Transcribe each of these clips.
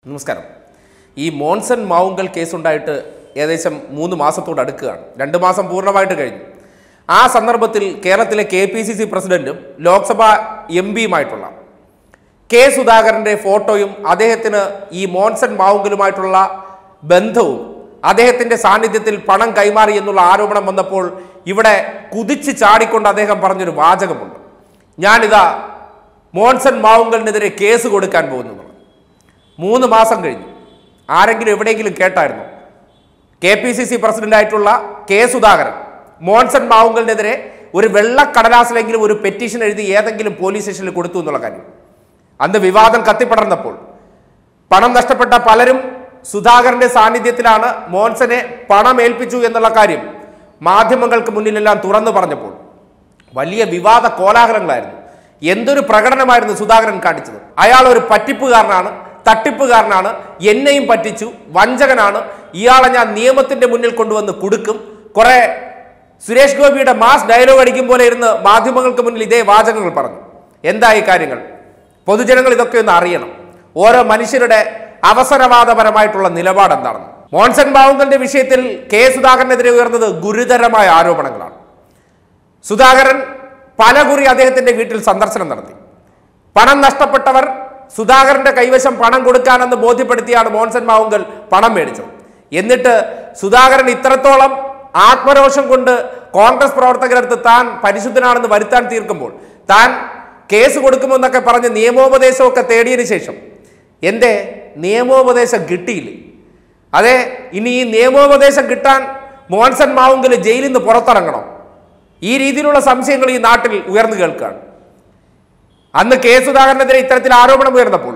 നമസ്കാരം ഈ മോൺസൺ മാവുങ്കൽ കേസുണ്ടായിട്ട് ഏകദേശം മൂന്ന് മാസത്തോട് അടുക്കുകയാണ് രണ്ട് മാസം പൂർണ്ണമായിട്ട് കഴിഞ്ഞു ആ സന്ദർഭത്തിൽ കേരളത്തിലെ കെ പി സി സി പ്രസിഡന്റും ലോക്സഭാ എം പിയുമായിട്ടുള്ള കെ സുധാകരന്റെ ഫോട്ടോയും അദ്ദേഹത്തിന് ഈ മോൺസൺ മാവുങ്കലുമായിട്ടുള്ള ബന്ധവും അദ്ദേഹത്തിന്റെ സാന്നിധ്യത്തിൽ പണം കൈമാറി എന്നുള്ള ആരോപണം വന്നപ്പോൾ ഇവിടെ കുതിച്ച് ചാടിക്കൊണ്ട് അദ്ദേഹം പറഞ്ഞൊരു വാചകമുണ്ട് ഞാനിതാ മോൺസൺ മാവുങ്കലിനെതിരെ കേസ് കൊടുക്കാൻ പോകുന്നു എന്നുള്ളത്. മൂന്ന് മാസം കഴിഞ്ഞു ആരെങ്കിലും എവിടെയെങ്കിലും കേട്ടായിരുന്നു കെ പി സി സി പ്രസിഡന്റായിട്ടുള്ള കെ സുധാകരൻ മോൺസൺ മാവുങ്കലിനെതിരെ ഒരു വെള്ളക്കടലാസിലെങ്കിലും ഒരു പെറ്റീഷൻ എഴുതി ഏതെങ്കിലും പോലീസ് സ്റ്റേഷനിൽ കൊടുത്തു എന്നുള്ള കാര്യം അന്ന് വിവാദം കത്തിപ്പടർന്നപ്പോൾ പണം നഷ്ടപ്പെട്ട പലരും സുധാകരന്റെ സാന്നിധ്യത്തിലാണ് മോൻസനെ പണം ഏൽപ്പിച്ചു എന്നുള്ള കാര്യം മാധ്യമങ്ങൾക്ക് മുന്നിലെല്ലാം തുറന്നു പറഞ്ഞപ്പോൾ വലിയ വിവാദ കോലാഹലങ്ങളായിരുന്നു എന്തൊരു പ്രകടനമായിരുന്നു സുധാകരൻ കാണിച്ചത് അയാൾ ഒരു പറ്റിപ്പുകാരനാണ് തട്ടിപ്പുകാരനാണ് എന്നെയും പറ്റിച്ചു വഞ്ചകനാണ് ഇയാളെ ഞാൻ നിയമത്തിന്റെ മുന്നിൽ കൊണ്ടുവന്ന് കൊടുക്കും കുറെ സുരേഷ് ഗോപിയുടെ മാസ് ഡയലോഗ് അടിക്കും പോലെ ഇരുന്ന് മാധ്യമങ്ങൾക്ക് മുന്നിൽ ഇതേ വാചകങ്ങൾ പറഞ്ഞു എന്തായി കാര്യങ്ങൾ പൊതുജനങ്ങൾ ഇതൊക്കെ ഒന്ന് അറിയണം ഓരോ മനുഷ്യരുടെ അവസരവാദപരമായിട്ടുള്ള നിലപാട് എന്താണെന്ന് മോൺസൺ ബാവുങ്കലിന്റെ വിഷയത്തിൽ കെ സുധാകരനെതിരെ ഉയർന്നത് ഗുരുതരമായ ആരോപണങ്ങളാണ് സുധാകരൻ പലകുറി അദ്ദേഹത്തിന്റെ വീട്ടിൽ സന്ദർശനം നടത്തി പണം നഷ്ടപ്പെട്ടവർ സുധാകരന്റെ കൈവശം പണം കൊടുക്കാനെന്ന് ബോധ്യപ്പെടുത്തിയാണ് മോൻസൺ മാവുങ്കൽ പണം മേടിച്ചത് എന്നിട്ട് സുധാകരൻ ഇത്രത്തോളം ആത്മരോഷം കൊണ്ട് കോൺഗ്രസ് പ്രവർത്തകരടുത്ത് താൻ പരിശുദ്ധനാണെന്ന് വരുത്താൻ തീർക്കുമ്പോൾ താൻ കേസ് കൊടുക്കുമെന്നൊക്കെ പറഞ്ഞ് നിയമോപദേശമൊക്കെ തേടിയതിനു ശേഷം എന്റെ നിയമോപദേശം കിട്ടിയില്ലേ അതെ ഇനി ഈ നിയമോപദേശം കിട്ടാൻ മോൻസൺ മാവുങ്കൽ ജയിലിൽ നിന്ന് പുറത്തിറങ്ങണം ഈ രീതിയിലുള്ള സംശയങ്ങൾ ഈ നാട്ടിൽ ഉയർന്നു കേൾക്കുകയാണ് അന്ന് കെ സുധാകരനെതിരെ ഇത്തരത്തിൽ ആരോപണം ഉയർന്നപ്പോൾ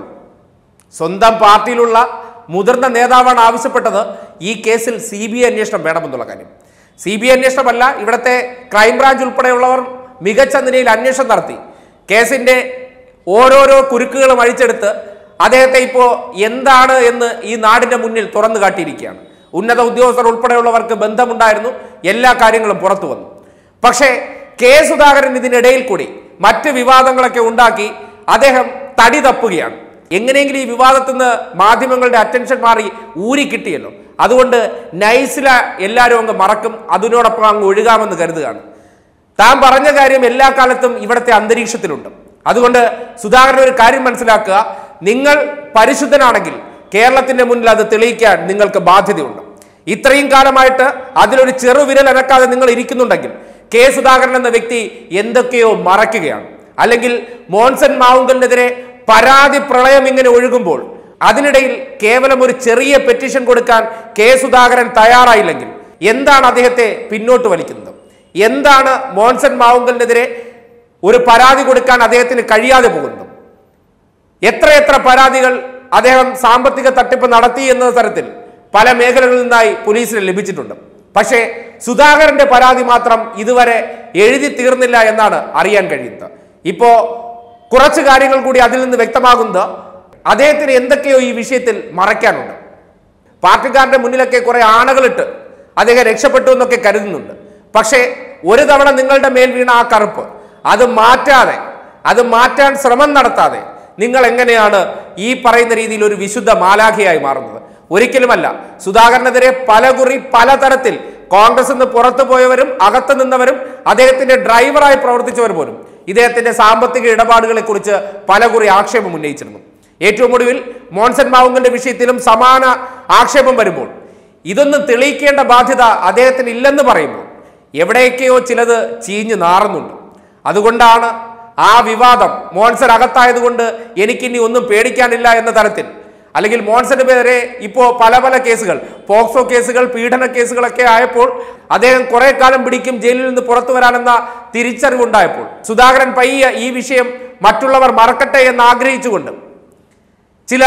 സ്വന്തം പാർട്ടിയിലുള്ള മുതിർന്ന നേതാവാണ് ആവശ്യപ്പെട്ടത് ഈ കേസിൽ സി ബി ഐ അന്വേഷണം വേണമെന്നുള്ള കാര്യം സി ബി ഐ അന്വേഷണമല്ല ഇവിടുത്തെ ക്രൈംബ്രാഞ്ച് ഉൾപ്പെടെയുള്ളവർ മികച്ച നിലയിൽ അന്വേഷണം നടത്തി കേസിന്റെ ഓരോരോ കുരുക്കുകളും അഴിച്ചെടുത്ത് അദ്ദേഹത്തെ ഇപ്പോൾ എന്താണ് എന്ന് ഈ നാടിന്റെ മുന്നിൽ തുറന്നു കാട്ടിയിരിക്കുകയാണ് ഉന്നത ഉദ്യോഗസ്ഥർ ഉൾപ്പെടെയുള്ളവർക്ക് ബന്ധമുണ്ടായിരുന്നു എല്ലാ കാര്യങ്ങളും പുറത്തു വന്നു പക്ഷേ കെ സുധാകരൻ ഇതിനിടയിൽ കൂടി മറ്റ് വിവാദങ്ങളൊക്കെ ഉണ്ടാക്കി അദ്ദേഹം തടി തപ്പുകയാണ് എങ്ങനെയെങ്കിലും ഈ വിവാദത്തിൽ നിന്ന് മാധ്യമങ്ങളുടെ അറ്റൻഷൻ മാറി ഊരി കിട്ടിയല്ലോ അതുകൊണ്ട് നൈസില എല്ലാവരും അങ്ങ് മറക്കും അതിനോടൊപ്പം അങ്ങ് ഒഴുകാമെന്ന് കരുതുകയാണ് താൻ പറഞ്ഞ കാര്യം എല്ലാ കാലത്തും ഇവിടുത്തെ അന്തരീക്ഷത്തിലുണ്ട് അതുകൊണ്ട് സുധാകരൻ ഒരു കാര്യം മനസ്സിലാക്കുക നിങ്ങൾ പരിശുദ്ധനാണെങ്കിൽ കേരളത്തിന്റെ മുന്നിൽ അത് തെളിയിക്കാൻ നിങ്ങൾക്ക് ബാധ്യതയുണ്ട് ഇത്രയും കാലമായിട്ട് അതിലൊരു ചെറുവിരൽ അനക്കാതെ നിങ്ങൾ ഇരിക്കുന്നുണ്ടെങ്കിൽ കെ സുധാകരൻ എന്ന വ്യക്തി എന്തൊക്കെയോ മറയ്ക്കുകയാണ് അല്ലെങ്കിൽ മോൻസൺ മാവുങ്കലിനെതിരെ പരാതി പ്രളയം ഇങ്ങനെ ഒഴുകുമ്പോൾ അതിനിടയിൽ കേവലം ഒരു ചെറിയ പെറ്റീഷൻ കൊടുക്കാൻ കെ സുധാകരൻ തയ്യാറായില്ലെങ്കിൽ എന്താണ് അദ്ദേഹത്തെ പിന്നോട്ട് വലിക്കുന്നത് എന്താണ് മോൻസൺ മാവുങ്കലിനെതിരെ ഒരു പരാതി കൊടുക്കാൻ അദ്ദേഹത്തിന് കഴിയാതെ പോകുന്നത് എത്രയെത്ര പരാതികൾ അദ്ദേഹം സാമ്പത്തിക തട്ടിപ്പ് നടത്തി എന്ന തരത്തിൽ പല മേഖലകളിൽ നിന്നായി പോലീസിന് ലഭിച്ചിട്ടുണ്ട് പക്ഷേ സുധാകരന്റെ പരാതി മാത്രം ഇതുവരെ എഴുതി തീർന്നില്ല എന്നാണ് അറിയാൻ കഴിയുന്നത് ഇപ്പോ കുറച്ച് കാര്യങ്ങൾ കൂടി അതിൽ നിന്ന് വ്യക്തമാകുന്നത് അദ്ദേഹത്തിന് എന്തൊക്കെയോ ഈ വിഷയത്തിൽ മറയ്ക്കാനുണ്ട് പാർട്ടിക്കാരുടെ മുന്നിലൊക്കെ കുറെ ആണകളിട്ട് അദ്ദേഹം രക്ഷപ്പെട്ടു എന്നൊക്കെ കരുതുന്നുണ്ട് പക്ഷേ ഒരു തവണ നിങ്ങളുടെ മേൽ വീണ ആ കറുപ്പ് അത് മാറ്റാതെ അത് മാറ്റാൻ ശ്രമം നടത്താതെ നിങ്ങൾ എങ്ങനെയാണ് ഈ പറയുന്ന രീതിയിൽ ഒരു വിശുദ്ധ മാലാഖയായി മാറുന്നത് ഒരിക്കലുമല്ല സുധാകരനെതിരെ പലകുറി പലതരത്തിൽ കോൺഗ്രസ് നിന്ന് പുറത്തു പോയവരും അകത്ത് നിന്നവരും അദ്ദേഹത്തിന്റെ ഡ്രൈവറായി പ്രവർത്തിച്ചവർ പോലും ഇദ്ദേഹത്തിന്റെ സാമ്പത്തിക ഇടപാടുകളെ കുറിച്ച് പലകുറി ആക്ഷേപം ഉന്നയിച്ചിരുന്നു ഏറ്റവും ഒടുവിൽ മോൺസൺ മാവുങ്കന്റെ വിഷയത്തിലും സമാന ആക്ഷേപം വരുമ്പോൾ ഇതൊന്നും തെളിയിക്കേണ്ട ബാധ്യത അദ്ദേഹത്തിന് ഇല്ലെന്ന് പറയുമ്പോൾ എവിടെയൊക്കെയോ ചിലത് ചീഞ്ഞു നാറുന്നുണ്ട് അതുകൊണ്ടാണ് ആ വിവാദം മോൺസൺ അകത്തായതുകൊണ്ട് എനിക്കിനി ഒന്നും പേടിക്കാനില്ല എന്ന തരത്തിൽ അല്ലെങ്കിൽ മോൺസന് പേരെ ഇപ്പോൾ പല പല കേസുകൾ പോക്സോ കേസുകൾ പീഡന കേസുകളൊക്കെ ആയപ്പോൾ അദ്ദേഹം കുറെ കാലം പിടിക്കും ജയിലിൽ നിന്ന് പുറത്തു വരാനെന്ന തിരിച്ചറിവുണ്ടായപ്പോൾ സുധാകരൻ പയ്യ ഈ വിഷയം മറ്റുള്ളവർ മറക്കട്ടെ എന്ന് ആഗ്രഹിച്ചുകൊണ്ട് ചില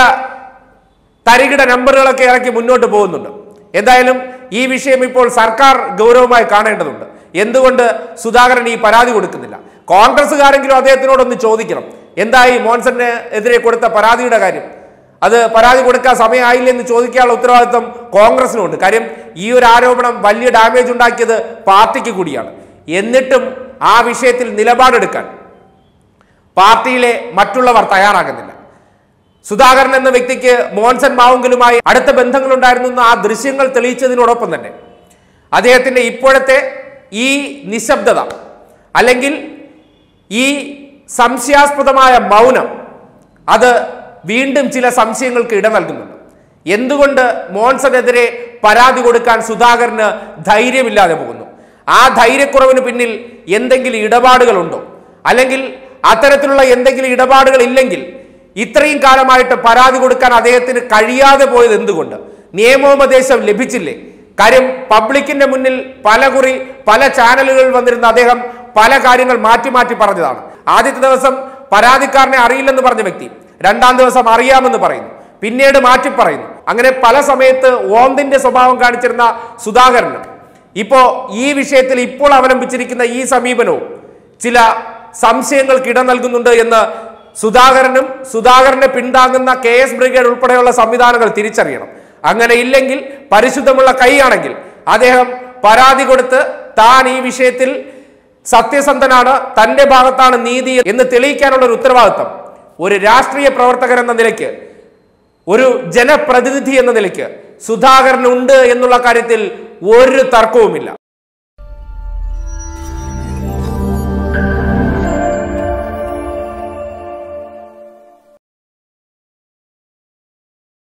തരികിട നമ്പറുകളൊക്കെ ഇറക്കി മുന്നോട്ട് പോകുന്നുണ്ട് എന്തായാലും ഈ വിഷയം ഇപ്പോൾ സർക്കാർ ഗൗരവമായി കാണേണ്ടതുണ്ട് എന്തുകൊണ്ട് സുധാകരൻ ഈ പരാതി കൊടുക്കുന്നില്ല കോൺഗ്രസ്സുകാരെങ്കിലും അദ്ദേഹത്തിനോടൊന്ന് ചോദിക്കണം എന്തായി മോൻസന് എതിരെ കൊടുത്ത പരാതിയുടെ കാര്യം അത് പരാതി കൊടുക്കാൻ സമയമായില്ല എന്ന് ചോദിക്കാനുള്ള ഉത്തരവാദിത്വം കോൺഗ്രസിനുണ്ട് കാര്യം ഈ ഒരു ആരോപണം വലിയ ഡാമേജ് ഉണ്ടാക്കിയത് പാർട്ടിക്ക് കൂടിയാണ് എന്നിട്ടും ആ വിഷയത്തിൽ നിലപാടെടുക്കാൻ പാർട്ടിയിലെ മറ്റുള്ളവർ തയ്യാറാകുന്നില്ല സുധാകരൻ എന്ന വ്യക്തിക്ക് മോൻസൻ മാവുങ്കലുമായി അടുത്ത ബന്ധങ്ങളുണ്ടായിരുന്നു എന്ന് ആ ദൃശ്യങ്ങൾ തെളിയിച്ചതിനോടൊപ്പം തന്നെ അദ്ദേഹത്തിന്റെ ഇപ്പോഴത്തെ ഈ നിശബ്ദത അല്ലെങ്കിൽ ഈ സംശയാസ്പദമായ മൗനം അത് വീണ്ടും ചില സംശയങ്ങൾക്ക് ഇട നൽകുന്നുണ്ട് എന്തുകൊണ്ട് മോൻസനെതിരെ പരാതി കൊടുക്കാൻ സുധാകരന് ധൈര്യമില്ലാതെ പോകുന്നു ആ ധൈര്യക്കുറവിന് പിന്നിൽ എന്തെങ്കിലും ഇടപാടുകളുണ്ടോ അല്ലെങ്കിൽ അത്തരത്തിലുള്ള എന്തെങ്കിലും ഇടപാടുകൾ ഇല്ലെങ്കിൽ ഇത്രയും കാലമായിട്ട് പരാതി കൊടുക്കാൻ അദ്ദേഹത്തിന് കഴിയാതെ പോയത് എന്തുകൊണ്ട് നിയമോപദേശം ലഭിച്ചില്ലേ കാര്യം പബ്ലിക്കിന്റെ മുന്നിൽ പല കുറി പല ചാനലുകളിൽ വന്നിരുന്ന അദ്ദേഹം പല കാര്യങ്ങൾ മാറ്റി മാറ്റി പറഞ്ഞതാണ് ആദ്യത്തെ ദിവസം പരാതിക്കാരനെ അറിയില്ലെന്ന് പറഞ്ഞ വ്യക്തി രണ്ടാം ദിവസം അറിയാമെന്ന് പറയുന്നു പിന്നീട് മാറ്റി പറയുന്നു അങ്ങനെ പല സമയത്ത് ഓന്തിന്റെ സ്വഭാവം കാണിച്ചിരുന്ന സുധാകരനും ഇപ്പോ ഈ വിഷയത്തിൽ ഇപ്പോൾ അവലംബിച്ചിരിക്കുന്ന ഈ സമീപനവും ചില സംശയങ്ങൾക്ക് ഇട നൽകുന്നുണ്ട് എന്ന് സുധാകരനും സുധാകരനെ പിന്താങ്ങുന്ന കെ എസ് ബ്രിഗേഡ് ഉൾപ്പെടെയുള്ള സംവിധാനങ്ങൾ തിരിച്ചറിയണം അങ്ങനെ ഇല്ലെങ്കിൽ പരിശുദ്ധമുള്ള കൈയാണെങ്കിൽ അദ്ദേഹം പരാതി കൊടുത്ത് താൻ ഈ വിഷയത്തിൽ സത്യസന്ധനാണ് തന്റെ ഭാഗത്താണ് നീതി എന്ന് തെളിയിക്കാനുള്ള ഒരു ഉത്തരവാദിത്തം ഒരു രാഷ്ട്രീയ പ്രവർത്തകൻ എന്ന നിലയ്ക്ക് ഒരു ജനപ്രതിനിധി എന്ന നിലയ്ക്ക് സുധാകരനുണ്ട് എന്നുള്ള കാര്യത്തിൽ ഒരു തർക്കവുമില്ല